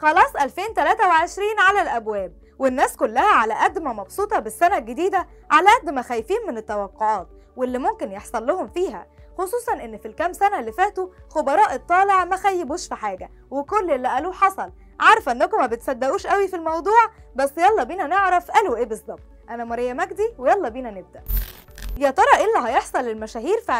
خلاص 2023 على الأبواب والناس كلها على قد ما مبسوطة بالسنة الجديدة على قد ما خايفين من التوقعات واللي ممكن يحصل لهم فيها خصوصا ان في الكام سنة اللي فاتوا خبراء الطالع ما خيبوش في حاجة وكل اللي قالوه حصل عارفة انكم ما بتصدقوش قوي في الموضوع بس يلا بينا نعرف قالوا ايه بالظبط انا ماريا مجدي ويلا بينا نبدأ يا ترى ايه اللي هيحصل للمشاهير في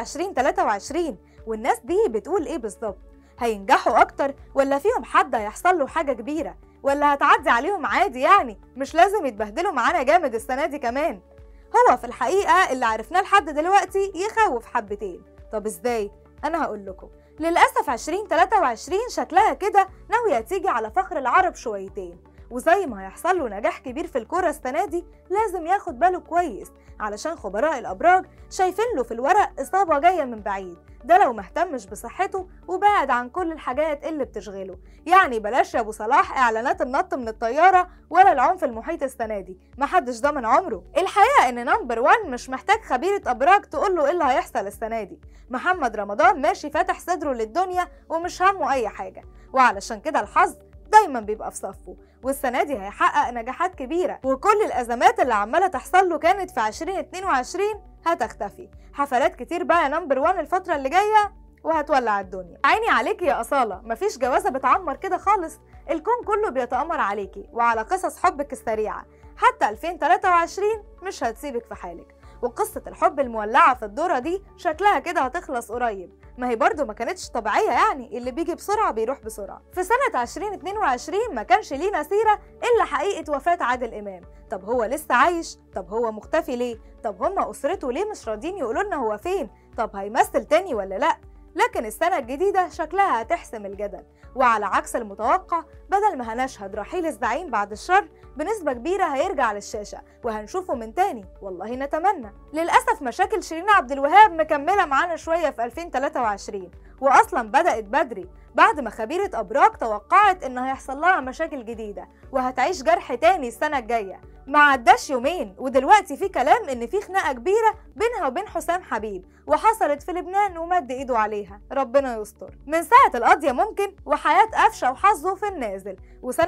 2023 والناس دي بتقول ايه بالظبط هينجحوا اكتر ولا فيهم حد هيحصل له حاجة كبيرة ولا هتعدي عليهم عادي يعني مش لازم يتبهدلوا معانا جامد السنة دي كمان هو في الحقيقة اللي عرفناه لحد دلوقتي يخوف حبتين طب ازاي؟ أنا هقول لكم للأسف 2023 شكلها كده ناوية تيجي على فخر العرب شويتين وزي ما هيحصل له نجاح كبير في الكورة السنة دي لازم ياخد باله كويس علشان خبراء الأبراج شايفين له في الورق إصابة جاية من بعيد ده لو مهتمش بصحته وبعد عن كل الحاجات اللي بتشغله يعني بلاش يا ابو صلاح اعلانات النط من الطياره ولا العنف المحيط السنه دي محدش ضامن عمره الحقيقه ان نمبر 1 مش محتاج خبيره ابراج تقول له ايه اللي هيحصل السنه دي محمد رمضان ماشي فاتح صدره للدنيا ومش همه اي حاجه وعلشان كده الحظ دايما بيبقى في صفه والسنه دي هيحقق نجاحات كبيره وكل الازمات اللي عماله تحصل له كانت في 2022 هتختفي حفلات كتير بقى يا نمبر 1 الفتره اللي جايه وهتولع الدنيا عيني عليكي يا أصالة مفيش جوازة بتعمر كده خالص الكون كله بيتأمر عليكي وعلى قصص حبك السريعة حتى 2023 مش هتسيبك في حالك وقصة الحب المولعة في الدورة دي شكلها كده هتخلص قريب ما هي برضو ما كانتش طبيعية يعني اللي بيجي بسرعة بيروح بسرعة في سنة 2022 ما كانش لينا سيرة إلا حقيقة وفاة عادل إمام طب هو لسه عايش طب هو مختفي ليه طب هما أسرته ليه مش راضيين يقولوا لنا هو فين طب هيمثل تاني ولا لأ لكن السنة الجديدة شكلها هتحسم الجدل وعلى عكس المتوقع بدل ما هنشهد رحيل الزعيم بعد الشر بنسبة كبيرة هيرجع للشاشة وهنشوفه من تاني والله نتمنى للأسف مشاكل شيرين عبد الوهاب مكملة معانا شوية في 2023 وأصلا بدأت بدري بعد ما خبيرة أبراج توقعت إن هيحصل لها مشاكل جديدة وهتعيش جرح تاني السنة الجاية ما عداش يومين ودلوقتي في كلام ان في خناقه كبيره بينها وبين حسام حبيب وحصلت في لبنان ومد ايده عليها ربنا يستر من ساعه القضيه ممكن وحياه قفشه وحظه في النازل وسنه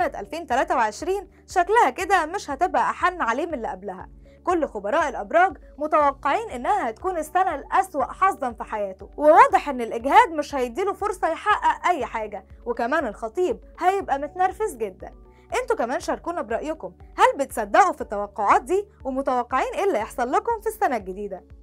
2023 شكلها كده مش هتبقى احن عليه من اللي قبلها كل خبراء الابراج متوقعين انها هتكون السنه الاسوا حظا في حياته وواضح ان الاجهاد مش هيديله فرصه يحقق اي حاجه وكمان الخطيب هيبقى متنرفز جدا انتوا كمان شاركونا برأيكم هل بتصدقوا في التوقعات دي ومتوقعين ايه اللي يحصل لكم في السنة الجديدة